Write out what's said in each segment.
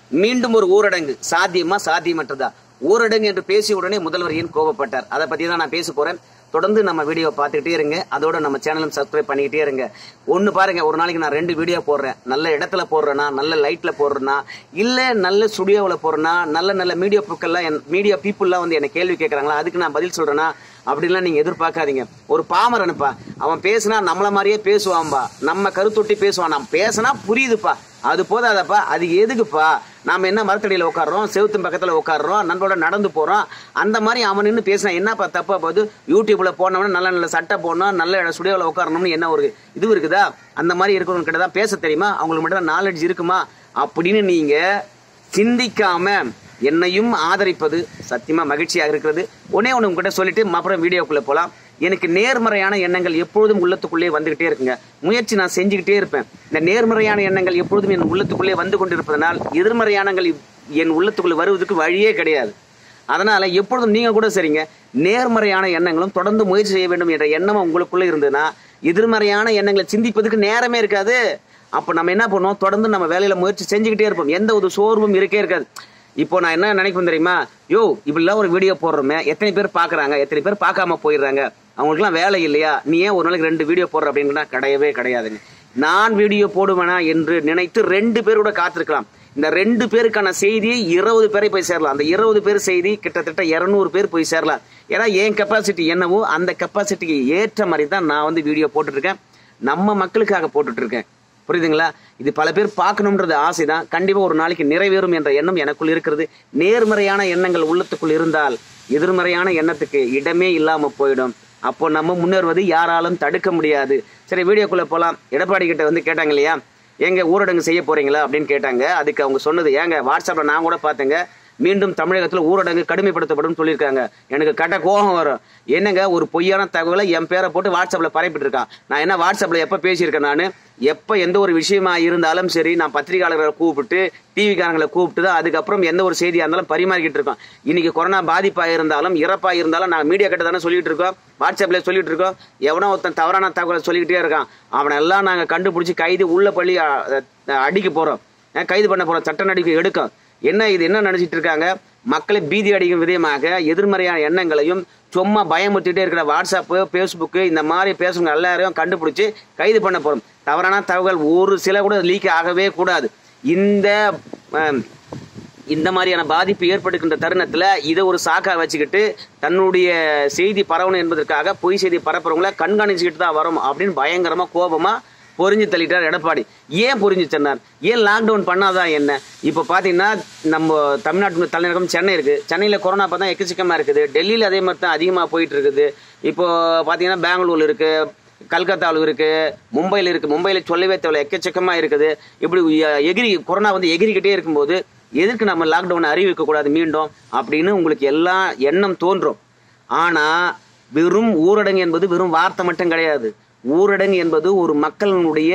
மீண்டும் ஒரு ஊரடங்கு சாத்தியமா சாத்தியமற்றதா ஊரடங்கு என்று பேசிய உடனே முதல்வர் ஏன் கோபப்பட்டார் அதை பத்தி தான் நான் பேச போறேன் தொடர்ந்து நம்ம வீடியோ பார்த்துக்கிட்டே இருங்க அதோட நம்ம சேனலும் சப்ஸ்கிரைப் பண்ணிக்கிட்டே இருங்க ஒன்னு பாருங்க ஒரு நாளைக்கு நான் ரெண்டு வீடியோ போடுறேன் நல்ல இடத்துல போடுறேனா நல்ல லைட்ல போடுறேனா இல்ல நல்ல ஸ்டுடியோவில் போடுறேனா நல்ல நல்ல மீடியா புக்கெல்லாம் மீடியா பீப்புள்லாம் வந்து என்ன கேள்வி கேட்கறாங்களா அதுக்கு நான் பதில் சொல்றேனா அப்படிலாம் நீங்க எதிர்பார்க்காதீங்க ஒரு பாமரனுப்பா அவன் பேசினா நம்மள மாதிரியே பேசுவான்பா நம்ம கருத்தொட்டி பேசுவான் நான் பேசினா புரியுதுப்பா அது போதாதப்பா அது எதுக்குப்பா நாம என்ன மரத்தடியில உட்காடுறோம் செவுத்து பக்கத்துல உட்காடுறோம் நண்பரோட நடந்து போறோம் அந்த மாதிரி அவன் நின்று பேசினா என்னப்பா தப்பா போகுது யூடியூப்ல போனவன நல்ல நல்ல சட்டை போடணும் நல்ல ஸ்டுடியோவில் உட்காரணும்னு என்ன ஒரு இது இருக்குதா அந்த மாதிரி இருக்கிறவங்க கிட்ட தான் பேச தெரியுமா அவங்களுக்கு மட்டும் தான் நாலேஜ் இருக்குமா அப்படின்னு நீங்க சிந்திக்காம என்னையும் ஆதரிப்பது சத்தியமா மகிழ்ச்சியாக இருக்கிறது ஒன்னே ஒன்று உங்ககிட்ட சொல்லிட்டு அப்புறம் வீடியோக்குள்ள போலாம் எனக்கு நேர்மறையான எண்ணங்கள் எப்பொழுதும் உள்ளத்துக்குள்ளே வந்துகிட்டே இருக்குங்க முயற்சி நான் செஞ்சுக்கிட்டே இருப்பேன் இந்த நேர்மறையான எண்ணங்கள் எப்பொழுதும் என் உள்ளத்துக்குள்ளே வந்து கொண்டிருப்பதனால் எதிர்மறையானங்கள் என் உள்ளத்துக்குள்ளே வருவதற்கு வழியே கிடையாது அதனால எப்பொழுதும் நீங்க கூட சரிங்க நேர்மறையான எண்ணங்களும் தொடர்ந்து முயற்சி செய்ய வேண்டும் என்ற எண்ணம் உங்களுக்குள்ள இருந்ததுன்னா எதிர்மறையான எண்ணங்களை சிந்திப்பதுக்கு நேரமே இருக்காது அப்ப நம்ம என்ன பண்ணுவோம் தொடர்ந்து நம்ம வேலையில முயற்சி செஞ்சுக்கிட்டே இருப்போம் எந்த ஒரு சோர்வும் இருக்கே இருக்காது இப்போ நான் என்ன நினைப்பேன் தெரியுமா யோ இப்படிலாம் ஒரு வீடியோ போடுறோமே எத்தனை பேர் பாக்குறாங்க எத்தனை பேர் பார்க்காம போயிடுறாங்க அவங்களுக்குலாம் வேலை இல்லையா நீ ஏன் ஒரு நாளைக்கு ரெண்டு வீடியோ போடுற அப்படின்னா கிடையவே கிடையாதுங்க நான் வீடியோ போடுவேனா என்று நினைத்து ரெண்டு பேரோட காத்திருக்கலாம் இந்த ரெண்டு பேருக்கான செய்தியை இருபது பேரை போய் சேரலாம் அந்த இருபது பேர் செய்தி கிட்டத்தட்ட இருநூறு பேர் போய் சேரலாம் ஏன்னா என் கெப்பாசிட்டி என்னவோ அந்த கெப்பாசிட்டிக்கு ஏற்ற மாதிரி தான் நான் வந்து வீடியோ போட்டுட்டு இருக்கேன் நம்ம மக்களுக்காக போட்டுட்டு இருக்கேன் புரியுதுங்களா இது பல பேர் பார்க்கணுன்றது ஆசைதான் கண்டிப்பா ஒரு நாளைக்கு நிறைவேறும் என்ற எண்ணம் எனக்குள் இருக்கிறது நேர்மறையான எண்ணங்கள் உள்ளத்துக்குள் இருந்தால் எதிர்மறையான எண்ணத்துக்கு இடமே இல்லாம போயிடும் அப்போ நம்ம முன்னேறுவது யாராலும் தடுக்க முடியாது சரி வீடியோக்குள்ள போலாம் எடப்பாடி கிட்ட வந்து கேட்டாங்க இல்லையா ஏங்க ஊரடங்கு செய்ய போறீங்களா அப்படின்னு கேட்டாங்க அதுக்கு அவங்க சொன்னது ஏங்க வாட்ஸ்அப்ல நான் கூட பார்த்தேங்க மீண்டும் தமிழகத்துல ஊரடங்கு கடுமைப்படுத்தப்படும் சொல்லியிருக்காங்க எனக்கு கட்ட கோபம் வரும் என்னங்க ஒரு பொய்யான தகவலை என் பேரை போட்டு வாட்ஸ்அப்ல பரப்பிட்டு இருக்கான் நான் என்ன வாட்ஸ்அப்ல எப்ப பேசியிருக்கேன் நான் எப்ப எந்த ஒரு விஷயமா இருந்தாலும் சரி நான் பத்திரிகையாளர்களை கூப்பிட்டு டிவிக்காரங்களை கூப்பிட்டு தான் அதுக்கப்புறம் எந்த ஒரு செய்தியா இருந்தாலும் பரிமாறிக்கிட்டு இருக்கோம் இன்னைக்கு கொரோனா பாதிப்பா இருந்தாலும் இறப்பா இருந்தாலும் நான் மீடியா கிட்ட தானே சொல்லிட்டு இருக்கோம் வாட்ஸ்அப்ல சொல்லிட்டு இருக்கோம் எவனோ ஒருத்தன் தவறான தகவலை சொல்லிக்கிட்டே இருக்கான் அவனை எல்லாம் நாங்க கண்டுபிடிச்சு கைது உள்ள பள்ளி அ- அ- அடிக்க போறோம் அஹ் கைது பண்ண போறோம் சட்ட நடவடிக்கை எடுக்கும் என்ன இது என்ன நினைச்சிட்டு இருக்காங்க மக்களை பீதி அடிக்கும் விதமாக எதிர்மறையான எண்ணங்களையும் சும்மா பயமுறுத்திட்டே இருக்கிற வாட்ஸ்அப் ஃபேஸ்புக் இந்த மாதிரி பேசுறவங்க எல்லாரையும் கண்டுபிடிச்சு கைது பண்ண போறோம் தவறான தகவல் ஒரு சில கூட லீக் ஆகவே கூடாது இந்த அஹ், இந்த மாதிரியான பாதிப்பு ஏற்படுகின்ற தருணத்துல இதை ஒரு சாக்கா வச்சுக்கிட்டு தன்னுடைய செய்தி பரவணும் என்பதற்காக பொய் செய்தி பரப்புறவங்கள கண்காணிச்சுக்கிட்டு தான் வரும் அப்படின்னு பயங்கரமா கோபமா பொறிஞ்சு தள்ளிட்டார் எடப்பாடி ஏன் பொறிஞ்சு சொன்னார் ஏன் லாக்டவுன் பண்ணாதான் என்ன இப்போ பார்த்தீங்கன்னா நம்ம தமிழ்நாட்டு தலைநகரம் சென்னை இருக்கு சென்னையில் கொரோனா பார்த்தா எக்கச்சக்கமா இருக்குது டெல்லியில் அதே மாதிரி தான் அதிகமாக போயிட்டு இருக்குது இப்போ பார்த்தீங்கன்னா பெங்களூர்ல இருக்கு கல்கத்தாவில் இருக்கு மும்பையில் இருக்கு மும்பையில் சொல்லவே தேவையில்ல எக்கச்சக்கமா இருக்குது இப்படி எ- எகிரி கொரோனா வந்து எகிரிக்கிட்டே இருக்கும்போது எதுக்கு நம்ம லாக்டவுன் அறிவிக்க கூடாது மீண்டும் அப்படின்னு உங்களுக்கு எல்லாம் எண்ணம் தோன்றும் ஆனா வெறும் ஊரடங்கு என்பது வெறும் வார்த்தை மட்டும் கிடையாது ஊரடங்கு என்பது ஒரு மக்களினுடைய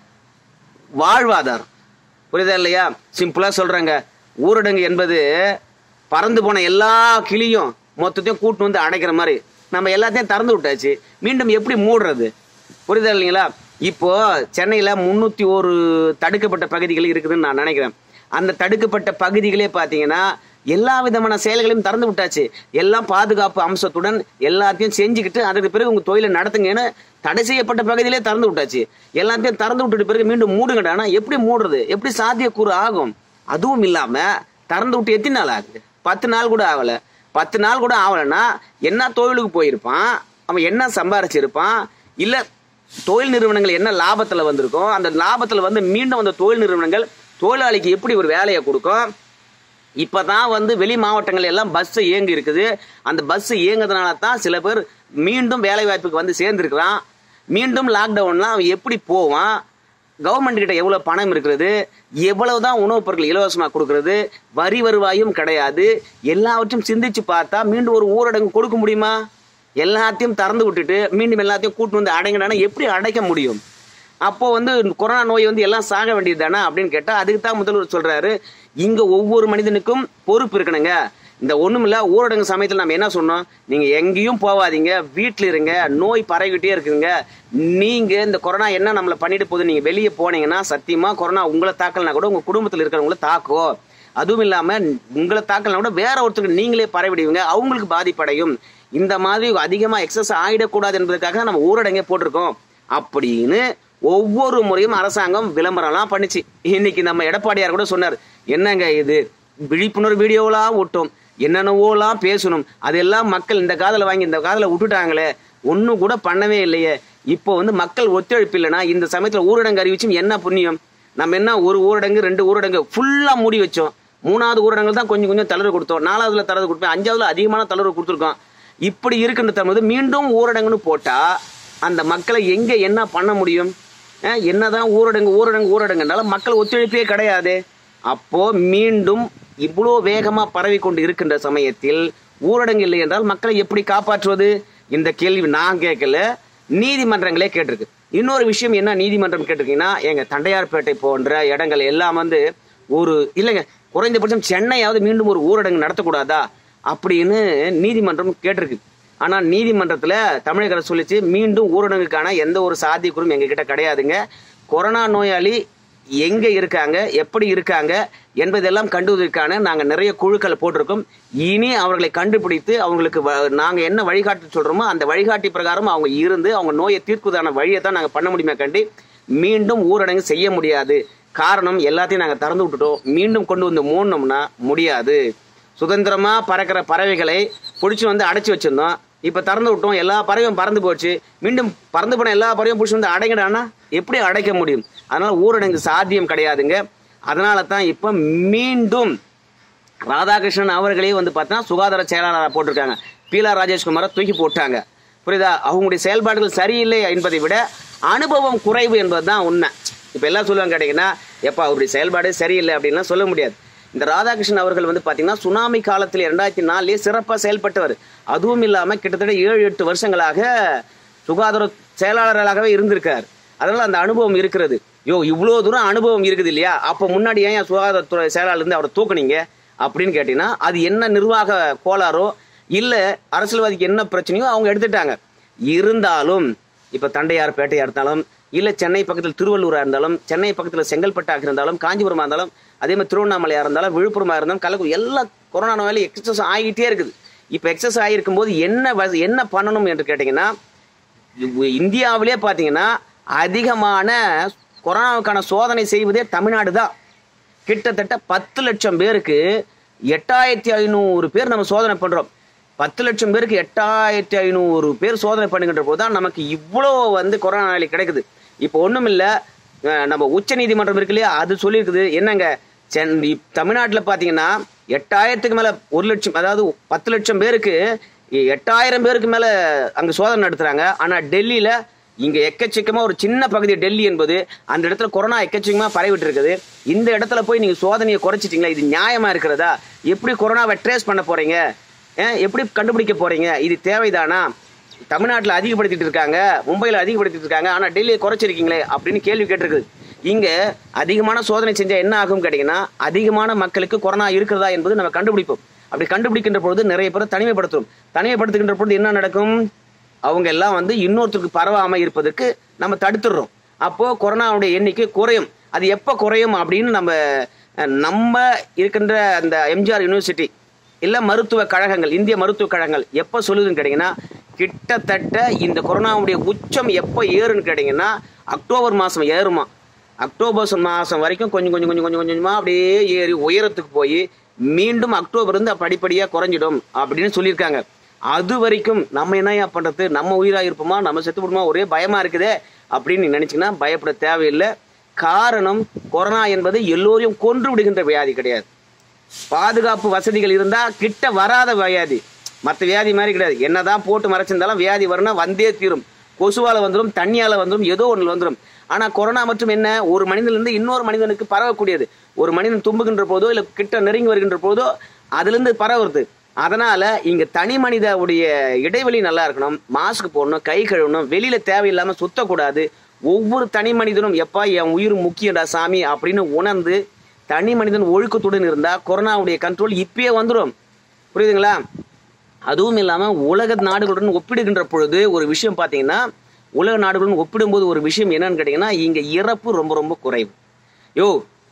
வாழ்வாதாரம் புரியுதா இல்லையா சிம்பிளா சொல்றாங்க ஊரடங்கு என்பது பறந்து போன எல்லா கிளியும் மொத்தத்தையும் கூட்டு வந்து அடைக்கிற மாதிரி நம்ம எல்லாத்தையும் திறந்து விட்டாச்சு மீண்டும் எப்படி மூடுறது புரியுதா இல்லைங்களா இப்போ சென்னையில முன்னூத்தி ஒரு தடுக்கப்பட்ட பகுதிகள் இருக்குதுன்னு நான் நினைக்கிறேன் அந்த தடுக்கப்பட்ட பகுதிகளே பாத்தீங்கன்னா எல்லா விதமான செயல்களையும் திறந்து விட்டாச்சு எல்லாம் பாதுகாப்பு அம்சத்துடன் எல்லாத்தையும் செஞ்சுக்கிட்டு அதுக்கு பிறகு உங்க தொழிலை நடத்துங்கன்னு தடை செய்யப்பட்ட பகுதியிலே திறந்து விட்டாச்சு எல்லாத்தையும் திறந்து விட்டுட்டு பிறகு மீண்டும் மூடுங்கடா ஆனா எப்படி மூடுறது எப்படி சாத்தியக்கூறு ஆகும் அதுவும் இல்லாம திறந்து விட்டு எத்தனை நாள் ஆகுது பத்து நாள் கூட ஆகல பத்து நாள் கூட ஆகலைன்னா என்ன தொழிலுக்கு போயிருப்பான் அவன் என்ன சம்பாரிச்சிருப்பான் இல்ல தொழில் நிறுவனங்கள் என்ன லாபத்துல வந்திருக்கும் அந்த லாபத்துல வந்து மீண்டும் அந்த தொழில் நிறுவனங்கள் தொழிலாளிக்கு எப்படி ஒரு வேலையை கொடுக்கும் இப்பதான் வந்து வெளி மாவட்டங்கள் எல்லாம் பஸ் இயங்கி இருக்குது அந்த பஸ் இயங்குறதுனால தான் சில பேர் மீண்டும் வேலை வாய்ப்புக்கு வந்து சேர்ந்துருக்கிறான் மீண்டும் லாக்டவுன்லாம் அவன் எப்படி போவான் கவர்மெண்ட் கிட்ட எவ்வளவு பணம் இருக்கிறது எவ்வளவுதான் உணவுப் பொருட்கள் இலவசமா கொடுக்கறது வரி வருவாயும் கிடையாது எல்லாவற்றையும் சிந்திச்சு பார்த்தா மீண்டும் ஒரு ஊரடங்கு கொடுக்க முடியுமா எல்லாத்தையும் திறந்து விட்டுட்டு மீண்டும் எல்லாத்தையும் கூட்டு வந்து அடைங்கடானா எப்படி அடைக்க முடியும் அப்போ வந்து கொரோனா நோய் வந்து எல்லாம் சாக வேண்டியது தானே அப்படின்னு கேட்டா அதுக்கு தான் முதல்வர் சொல்றாரு இங்க ஒவ்வொரு மனிதனுக்கும் பொறுப்பு இருக்கணுங்க இந்த ஒண்ணுமில்ல ஊரடங்கு சமயத்துல நம்ம என்ன சொன்னோம் நீங்க எங்கேயும் போவாதீங்க வீட்டுல இருங்க நோய் பரவிக்கிட்டே இருக்குங்க நீங்க இந்த கொரோனா என்ன நம்மள பண்ணிட்டு போகுது நீங்க வெளியே போனீங்கன்னா சத்தியமா கொரோனா உங்களை தாக்கலனா கூட உங்க குடும்பத்துல இருக்கிறவங்கள தாக்கும் அதுவும் இல்லாம உங்களை தாக்கலனா கூட வேற ஒருத்தருக்கு நீங்களே பரவிடுவீங்க அவங்களுக்கு பாதிப்படையும் இந்த மாதிரி அதிகமா எக்ஸஸ் ஆயிடக்கூடாது என்பதற்காக நம்ம ஊரடங்கே போட்டிருக்கோம் அப்படின்னு ஒவ்வொரு முறையும் அரசாங்கம் விளம்பரம்லாம் பண்ணுச்சு இன்னைக்கு நம்ம எடப்பாடியார் கூட சொன்னார் என்னங்க இது விழிப்புணர்வு வீடியோலாம் விட்டோம் என்னென்னவோலாம் பேசணும் அதெல்லாம் மக்கள் இந்த காதல வாங்கி இந்த காதல விட்டுட்டாங்களே ஒன்றும் கூட பண்ணவே இல்லையே இப்போ வந்து மக்கள் ஒத்துழைப்பு இல்லைன்னா இந்த சமயத்தில் ஊரடங்கு அறிவிச்சும் என்ன புண்ணியம் நம்ம என்ன ஒரு ஊரடங்கு ரெண்டு ஊரடங்கு ஃபுல்லாக மூடி வச்சோம் மூணாவது ஊரடங்கு தான் கொஞ்சம் கொஞ்சம் தளர்வு கொடுத்தோம் நாலாவதுல தளர்வு கொடுத்தோம் அஞ்சாவதுல அதிகமான தளர்வு கொடுத்துருக்கோம் இப்படி இருக்கின்ற தரும்போது மீண்டும் ஊரடங்குன்னு போட்டா அந்த மக்களை எங்க என்ன பண்ண முடியும் அஹ் என்னதான் ஊரடங்கு ஊரடங்கு ஊரடங்குனால மக்கள் ஒத்துழைப்பே கிடையாது அப்போ மீண்டும் இவ்வளோ வேகமா பரவி கொண்டு இருக்கின்ற சமயத்தில் ஊரடங்கு இல்லை என்றால் மக்களை எப்படி காப்பாற்றுவது இந்த கேள்வி நான் கேட்கல நீதிமன்றங்களே கேட்டிருக்கு இன்னொரு விஷயம் என்ன நீதிமன்றம் கேட்டிருக்கீங்கன்னா எங்க தண்டையார்பேட்டை போன்ற இடங்கள் எல்லாம் வந்து ஒரு இல்லைங்க குறைந்தபட்சம் சென்னையாவது மீண்டும் ஒரு ஊரடங்கு நடத்தக்கூடாதா அப்படின்னு நீதிமன்றம் கேட்டிருக்கு ஆனா நீதிமன்றத்துல தமிழக அரசு சொல்லிச்சு மீண்டும் ஊரடங்குக்கான எந்த ஒரு சாத்தியக்கூறும் எங்க கிட்ட கிடையாதுங்க கொரோனா நோயாளி எங்க இருக்காங்க எப்படி இருக்காங்க என்பதெல்லாம் கண்டுவதற்கான நாங்க நிறைய குழுக்கள் போட்டிருக்கோம் இனி அவர்களை கண்டுபிடித்து அவங்களுக்கு வ- நாங்க என்ன வழிகாட்டி சொல்றோமோ அந்த வழிகாட்டி பிரகாரம் அவங்க இருந்து அவங்க நோயை தீர்க்குவதான வழியை தான் நாங்க பண்ண முடியுமே கண்டி மீண்டும் ஊரடங்கு செய்ய முடியாது காரணம் எல்லாத்தையும் நாங்க திறந்து விட்டுட்டோம் மீண்டும் கொண்டு வந்து மூடணும்னா முடியாது சுதந்திரமா பறக்கிற பறவைகளை பிடிச்சி வந்து அடைச்சி வச்சிருந்தோம் இப்ப திறந்து விட்டோம் எல்லா பறவையும் பறந்து போச்சு மீண்டும் பறந்து போன எல்லா பறவையும் பிடிச்சி வந்து அடைங்கடானா எப்படி அடைக்க முடியும் அதனால ஊரடங்கு சாத்தியம் கிடையாதுங்க அதனால தான் இப்ப மீண்டும் ராதாகிருஷ்ணன் அவர்களே வந்து பார்த்தா சுகாதார செயலாளராக போட்டிருக்காங்க பீலா ராஜேஷ்குமாரை தூக்கி போட்டாங்க புரியுதா அவங்களுடைய செயல்பாடுகள் சரியில்லை என்பதை விட அனுபவம் குறைவு என்பதுதான் உண்மை இப்போ எல்லாம் சொல்லுவாங்க கேட்டீங்கன்னா எப்பா அவருடைய செயல்பாடு சரியில்லை அப்படின்லாம் சொல்ல முடியாது இந்த ராதாகிருஷ்ணன் அவர்கள் வந்து பார்த்தீங்கன்னா சுனாமி காலத்தில் இரண்டாயிரத்தி நாலுலேயே சிறப்பாக செயல்பட்டவர் அதுவும் இல்லாமல் கிட்டத்தட்ட ஏழு எட்டு வருஷங்களாக சுகாதார செயலாளராகவே இருந்திருக்கார் அதனால அந்த அனுபவம் இருக்கிறது யோ இவ்வளோ தூரம் அனுபவம் இருக்குது இல்லையா அப்போ முன்னாடி ஏன் என் சுகாதாரத்துறை செயலாளர் இருந்து அவரை தூக்குனீங்க அப்படின்னு கேட்டீங்கன்னா அது என்ன நிர்வாக கோளாறோ இல்ல அரசியல்வாதிக்கு என்ன பிரச்சனையோ அவங்க எடுத்துட்டாங்க இருந்தாலும் இப்ப தண்டையார் பேட்டையா இருந்தாலும் இல்ல சென்னை பக்கத்தில் திருவள்ளூரா இருந்தாலும் சென்னை பக்கத்துல செங்கல்பட்டாக இருந்தாலும் காஞ்சிபுரமா இருந்தாலும் அதே மாதிரி திருவண்ணாமலையா இருந்தாலும் விழுப்புரமா இருந்தாலும் கள்ளக்குடி எல்லா கொரோனா நோயாலும் எக்ஸஸ் ஆகிட்டே இருக்குது இப்ப எக்ஸஸ் ஆகிருக்கும் போது என்ன வச- என்ன பண்ணணும் என்று கேட்டீங்கன்னா இவ்- இந்தியாவிலே பார்த்தீங்கன்னா அதிகமான கொரோனாவுக்கான சோதனை செய்வதே தமிழ்நாடு தான் கிட்டத்தட்ட பத்து லட்சம் பேருக்கு எட்டாயிரத்தி ஐநூறு பேர் நம்ம சோதனை பண்றோம் பத்து லட்சம் பேருக்கு எட்டாயிரத்தி ஐநூறு பேர் சோதனை பண்ணுகின்ற போது தான் நமக்கு இவ்வளோ வந்து கொரோனா நோயாளி கிடைக்குது இப்போ ஒன்றும் இல்லை நம்ம உச்ச நீதிமன்றம் இருக்கு இல்லையா அது சொல்லியிருக்குது என்னங்க சென் இப்- தமிழ்நாட்டுல பார்த்தீங்கன்னா எட்டாயிரத்துக்கு மேல ஒரு லட்சம் அதாவது பத்து லட்சம் பேருக்கு எட்டாயிரம் பேருக்கு மேல அங்க சோதனை நடத்துறாங்க ஆனா டெல்லியில இங்க எக்கச்சக்கமா ஒரு சின்ன பகுதி டெல்லி என்பது அந்த இடத்துல கொரோனா எக்கச்சக்கமா பரவிட்டு இருக்குது இந்த இடத்துல போய் நீங்க சோதனையை குறைச்சிட்டீங்களா இது நியாயமா இருக்கிறதா எப்படி கொரோனாவை ட்ரேஸ் பண்ண போறீங்க அஹ் எப்படி கண்டுபிடிக்க போறீங்க இது தேவைதானா தமிழ்நாட்டில் அதிகப்படுத்திட்டு இருக்காங்க மும்பையில் அதிகப்படுத்திட்டு இருக்காங்க ஆனா டெல்லியை குறைச்சிருக்கீங்களே அப்படின்னு கேள்வி கேட்டிருக்குது இங்க அதிகமான சோதனை செஞ்சா என்ன ஆகும் கேட்டீங்கன்னா அதிகமான மக்களுக்கு கொரோனா இருக்கிறதா என்பது நம்ம கண்டுபிடிப்போம் அப்படி கண்டுபிடிக்கின்ற பொழுது நிறைய பேர் தனிமைப்படுத்தும் தனிமைப்படுத்துகின்ற பொழுது என்ன நடக்கும் அவங்க எல்லாம் வந்து இன்னொருத்தருக்கு பரவாம இருப்பதற்கு நம்ம தடுத்துடுறோம் அப்போ கொரோனாவுடைய எண்ணிக்கை குறையும் அது எப்போ குறையும் அப்படின்னு நம்ம அஹ், நம்ம இருக்கின்ற அந்த எம்ஜிஆர் யூனிவர்சிட்டி இல்ல மருத்துவ கழகங்கள் இந்திய மருத்துவ கழகங்கள் எப்போ சொல்லுதுன்னு கேட்டீங்கன்னா கிட்டத்தட்ட இந்த கொரோனாவுடைய உச்சம் எப்போ ஏறுன்னு கேட்டீங்கன்னா அக்டோபர் மாசம் ஏறுமா அக்டோபர் மாசம் வரைக்கும் கொஞ்சம் கொஞ்சம் கொஞ்சம் கொஞ்சம் கொஞ்சமா அப்படியே ஏறி உயரத்துக்கு போய் மீண்டும் அக்டோபர் இருந்து படிப்படியா குறைஞ்சிடும் அப்படின்னு சொல்லியிருக்காங்க அது வரைக்கும் நம்ம என்னையா பண்றது நம்ம உயிரா இருப்போமா நம்ம செத்து விடுமா ஒரே பயமா இருக்குதே அப்படின்னு நீங்க நினைச்சீங்கன்னா பயப்பட தேவையில்லை காரணம் கொரோனா என்பது எல்லோரையும் கொன்று விடுகின்ற வியாதி கிடையாது பாதுகாப்பு வசதிகள் இருந்தா கிட்ட வராத வியாதி மற்ற வியாதி மாதிரி கிடையாது என்னதான் போட்டு மறைச்சிருந்தாலும் வியாதி வரணும் வந்தே தீரும் கொசுவால வந்துடும் தண்ணியால வந்துடும் ஏதோ ஒன்று வந்துடும் ஆனா கொரோனா மற்றும் என்ன ஒரு மனிதனிலிருந்து இன்னொரு மனிதனுக்கு பரவக்கூடியது ஒரு மனிதன் தும்புகின்ற போதோ இல்ல கிட்ட நெருங்கி வருகின்ற போதோ அதுல இருந்து பரவுறது அதனால இங்க தனி மனிதவுடைய இடைவெளி நல்லா இருக்கணும் மாஸ்க் போடணும் கை கழுவணும் வெளியில தேவையில்லாம சுத்தக்கூடாது ஒவ்வொரு தனி மனிதனும் எப்பா என் உயிர் முக்கியடா சாமி அப்படின்னு உணர்ந்து தனி மனிதன் ஒழுக்கத்துடன் இருந்தா கொரோனாவுடைய கண்ட்ரோல் இப்பயே வந்துடும் புரியுதுங்களா அதுவும் இல்லாம உலக நாடுகளுடன் ஒப்பிடுகின்ற பொழுது ஒரு விஷயம் பாத்தீங்கன்னா உலக நாடுகளுடன் ஒப்பிடும்போது ஒரு விஷயம் என்னன்னு கேட்டீங்கன்னா இங்க இறப்பு ரொம்ப ரொம்ப குறைவு யோ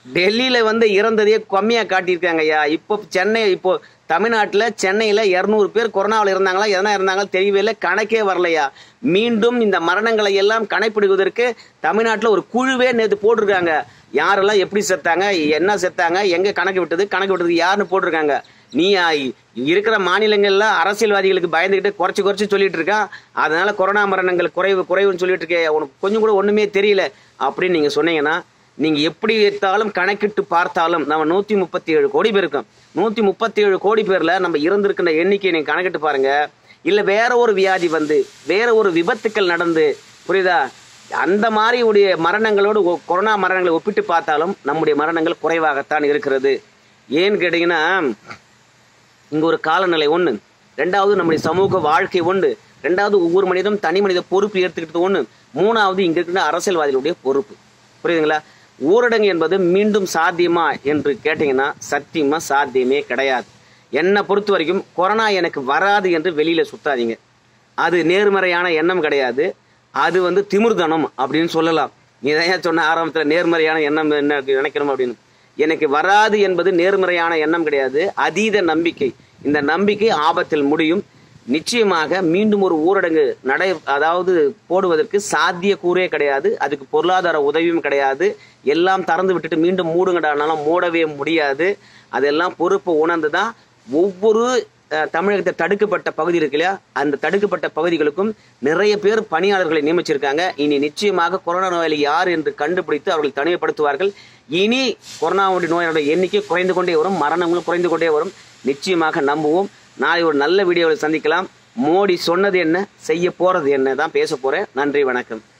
டெல்லியில வந்து இறந்ததையே கம்மியா காட்டியிருக்காங்க ஐயா இப்போ சென்னை இப்போ தமிழ்நாட்டுல சென்னையில இருநூறு பேர் கொரோனாவில் இருந்தாங்களா எதனா இருந்தாங்களா தெரியவே இல்லை கணக்கே வரலையா மீண்டும் இந்த மரணங்களை எல்லாம் கணக்கிடுவதற்கு தமிழ்நாட்டுல ஒரு குழுவே நேற்று போட்டிருக்காங்க யாரெல்லாம் எப்படி செத்தாங்க என்ன செத்தாங்க எங்க கணக்கு விட்டது கணக்கு விட்டது யாருன்னு போட்டிருக்காங்க நீ ஆ, இருக்கிற மாநிலங்கள்ல அரசியல்வாதிகளுக்கு பயந்துகிட்டு குறைச்சு குறைச்சு சொல்லிட்டு இருக்கான் அதனால கொரோனா மரணங்கள் குறைவு குறைவுன்னு சொல்லிட்டு இருக்கே உனக்கு கொஞ்சம் கூட ஒண்ணுமே தெரியல அப்படின்னு நீங்க சொன்னீங்கன்னா நீங்க எப்படி எடுத்தாலும் கணக்கிட்டு பார்த்தாலும் நம்ம நூத்தி முப்பத்தி ஏழு கோடி பேர் இருக்கோம் நூத்தி முப்பத்தி ஏழு கோடி பேர்ல நம்ம இறந்திருக்கிற எண்ணிக்கையை நீங்க கணக்கிட்டு பாருங்க இல்ல வேற ஒரு வியாதி வந்து வேற ஒரு விபத்துக்கள் நடந்து புரியுதா அந்த மாதிரி உடைய மரணங்களோடு ஒ- கொரோனா மரணங்களை ஒப்பிட்டு பார்த்தாலும் நம்முடைய மரணங்கள் குறைவாகத்தான் இருக்கிறது ஏன்னு கேட்டீங்கன்னா இங்க ஒரு காலநிலை ஒண்ணு ரெண்டாவது நம்முடைய சமூக வாழ்க்கை ஒன்று ரெண்டாவது ஒவ்வொரு மனிதனும் தனி மனித பொறுப்பு ஏற்றுக்கிட்டது ஒண்ணு மூணாவது இங்க இருக்கிற அரசியல்வாதிகளுடைய பொறுப்பு புரியுதுங்களா ஊரடங்கு என்பது மீண்டும் சாத்தியமா என்று கேட்டீங்கன்னா சத்தியமா சாத்தியமே கிடையாது என்னை பொறுத்த வரைக்கும் கொரோனா எனக்கு வராது என்று வெளியில சுத்தாதீங்க அது நேர்மறையான எண்ணம் கிடையாது அது வந்து திமிர்தனம் அப்படின்னு சொல்லலாம் நீ தான் சொன்ன ஆரம்பத்துல நேர்மறையான எண்ணம் என்ன நினைக்கணும் அப்படின்னு எனக்கு வராது என்பது நேர்மறையான எண்ணம் கிடையாது அதீத நம்பிக்கை இந்த நம்பிக்கை ஆபத்தில் முடியும் நிச்சயமாக மீண்டும் ஒரு ஊரடங்கு நடை அதாவது போடுவதற்கு சாத்திய கூறே கிடையாது அதுக்கு பொருளாதார உதவியும் கிடையாது எல்லாம் திறந்து விட்டுட்டு மீண்டும் மூடுங்கடானாலும் மூடவே முடியாது அதெல்லாம் பொறுப்பு உணர்ந்து தான் ஒவ்வொரு அஹ், தமிழகத்தை தடுக்கப்பட்ட பகுதி இருக்கு இல்லையா அந்த தடுக்கப்பட்ட பகுதிகளுக்கும் நிறைய பேர் பணியாளர்களை நியமிச்சிருக்காங்க இனி நிச்சயமாக கொரோனா நோயாளி யார் என்று கண்டுபிடித்து அவர்கள் தனிமைப்படுத்துவார்கள் இனி கொரோனாவுடைய நோயாளோட எண்ணிக்கை குறைந்து கொண்டே வரும் மரணங்களும் குறைந்து கொண்டே வரும் நிச்சயமாக நம்புவோம் நாளை ஒரு நல்ல வீடியோவில் சந்திக்கலாம் மோடி சொன்னது என்ன செய்ய போறது என்ன தான் பேச போறேன் நன்றி வணக்கம்